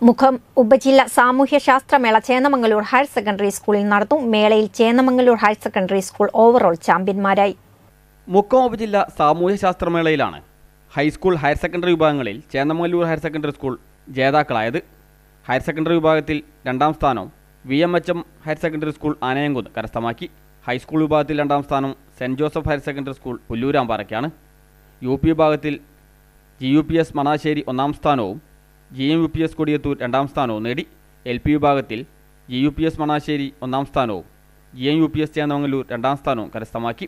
മുഖം ഉപജില്ല സാമൂഹ്യശാസ്ത്രമേള Chennamangalur higher secondary സ്കൂളിൽ നടത്തും മേളയിൽ Chennamangalur higher secondary school overall ചാമ്പ്യന്മാരായി മുക്കം ഉപജില്ല സാമൂഹ്യ ശാസ്ത്രമേളയിലാണ് ഹൈസ്കൂൾ ഹയർ സെക്കൻഡറി വിഭാഗങ്ങളിൽ ചേന്നമംഗലൂർ ഹയർ സെക്കൻഡറി സ്കൂൾ ജേതാക്കളായത് ഹയർ സെക്കൻഡറി വിഭാഗത്തിൽ രണ്ടാം സ്ഥാനവും V M H M higher secondary school Anayamkunnu കരസ്ഥമാക്കി ഹൈസ്കൂൾ വിഭാഗത്തിൽ രണ്ടാം സ്ഥാനവും saint Joseph higher secondary school പുല്ലൂരാമ്പാറയ്ക്കാണ് യു പി വിഭാഗത്തിൽ G U P S Manassery ഒന്നാം സ്ഥാനവും G M U P S Kodiyathur രണ്ടാം സ്ഥാനവും നേടി എൽ പി വിഭാഗത്തിൽ G U P S Manassery ഒന്നാം സ്ഥാനവും G M U P S Chennamangalur രണ്ടാം സ്ഥാനവും കരസ്ഥമാക്കി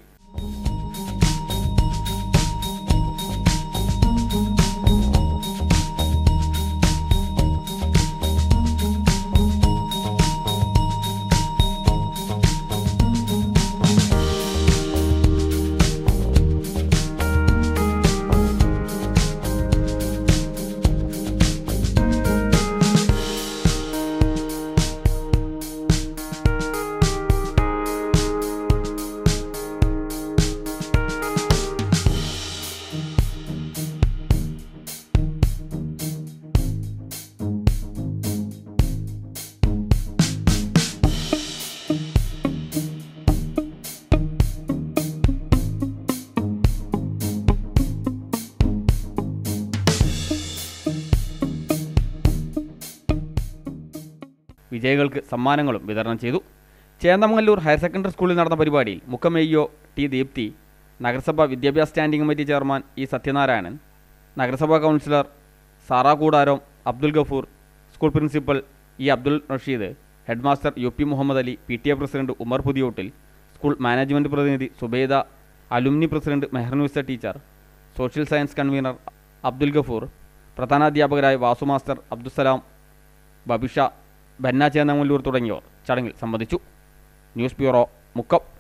വിജയികൾക്ക് സമ്മാനങ്ങളും വിതരണം ചെയ്തു ചേന്നമംഗല്ലൂർ ഹയർ സെക്കൻഡറി സ്കൂളിൽ നടന്ന പരിപാടിയിൽ മുഖമെയ്യോ ടി ദീപ്തി നഗരസഭ വിദ്യാഭ്യാസ standing committee chairman E Sathyanarayanan നഗരസഭാ councillor Sara Koodaram Abdul Gafoor school principal E Abdul Rasheed headmaster U P Muhammad Ali P T A president Umar Puthiyottil school management പ്രതിനിധി Subaida alumni president Meharnoosa teacher social science convener Abdul Gafoor പ്രധാനാധ്യാപകരായ വാസു മാസ്റ്റർ അബ്ദുസലാം ബബിഷ ബന്ന ചേന്നമല്ലൂർ തുടങ്ങിയവർ ചടങ്ങിൽ സംബന്ധിച്ചു ന്യൂസ് ബ്യൂറോ മുക്കം